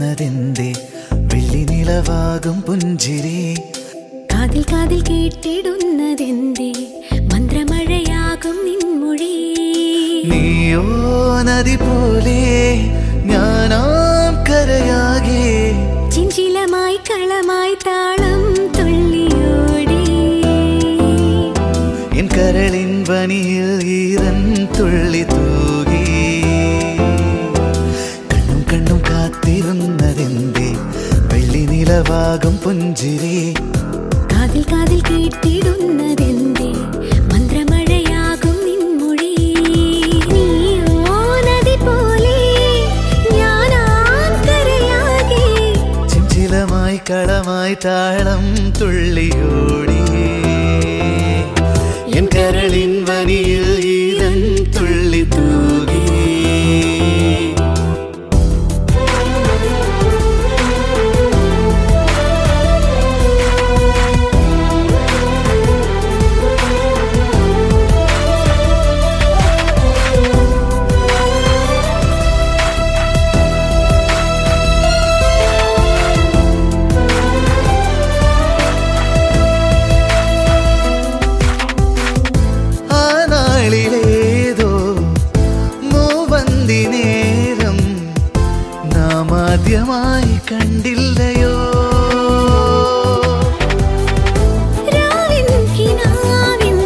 കാത്തിരുന്നതെന്തേ വെള്ളി നിലവാകും പുഞ്ചിരി കാതിൽ കാതിൽ കേട്ടിടുന്നതെന്തേ മന്ത്രമഴയാകും നിൻമൊഴി നീയോ നദി പോലെ ഞാനാം കരയാകെ ചിഞ്ചിലമായി കളമായി താളം തുള്ളിയോടി എൻ കരളിൻ വനിയിൽ ഈരൻ തുള്ളി തൂകി കണ്ണും കണ്ണും കാത്തിരുന്നതെന്തേ വെള്ളി നിലവാകും പുഞ്ചിരി കാതിൽ കാതിൽ കേട്ടിടുന്നതെന്തേ മന്ത്രമഴയാകും നിൻമൊഴി നീയോ നദി പോലെ ഞാനാം കരയാകെ ചിഞ്ചിലമായി കളമായി താളം തുള്ളിയോടി എൻ കരളിൻ വനിയിൽ ഈരൻ തുള്ളി തൂകി ആ നാളിലേതോ മൂവന്തി നേരം നാം ആദ്യമായി കണ്ടില്ലയോ രാവിൻ കിനാവിൻ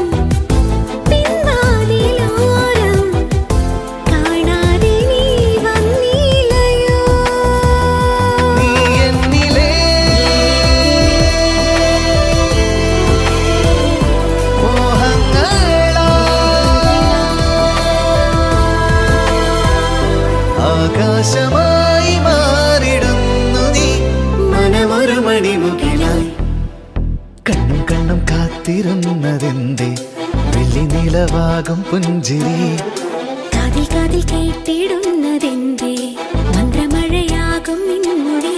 പിൻവാതിലോരം കാണാതെ നീ വന്നില്ലയോ നീ എന്നിലെ മോഹങ്ങളാ ആകാശമായി മാറിടുന്നു നീ മനമൊരു മണിമുകിലായി കണ്ണും കണ്ണും കാത്തിരുന്നതെന്തേ വെള്ളി നിലവാകും പുഞ്ചിരി കാതിൽ കാതിൽ കേട്ടിടുന്നതെന്തേ മന്ത്രമഴയാകും നിൻമൊഴി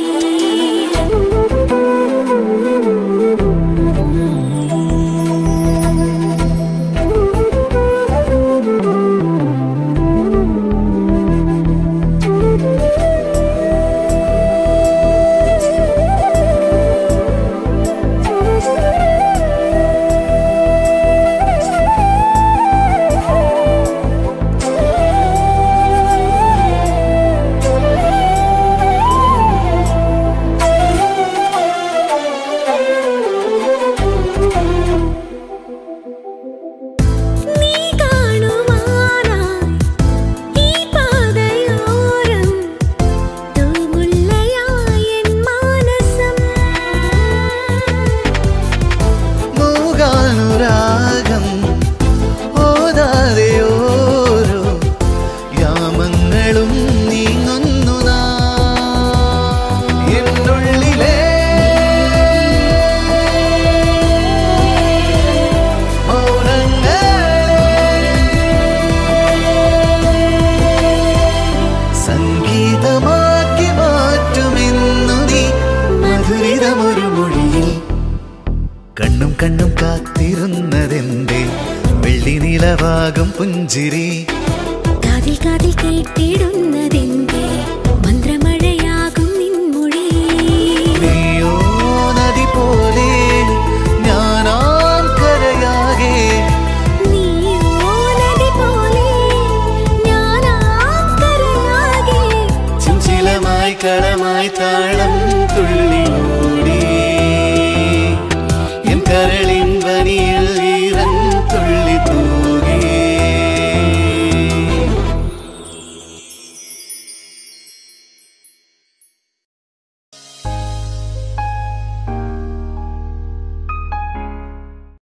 നീ കാണുമാറായി ഈ പാതയോരം തൂമുല്ലയായി എൻ മാനസം മൂകാനുരാഗം ഓതാതെ ഓരോ യാമങ്ങളും നീങ്ങുന്നു നാം. എന്നുള്ളിലെ മൗനങ്ങളെ സംഗീതമാക്കി മാറ്റുമെന്നു നീ മധുരിതമൊരു മൊഴിയിൽ കണ്ണും കണ്ണും കാത്തിരുന്നതെന്തേ വെള്ളി നിലവാകും പുഞ്ചിരി കാതിൽ കാതിൽ കേട്ടിടുന്നതെന്തേ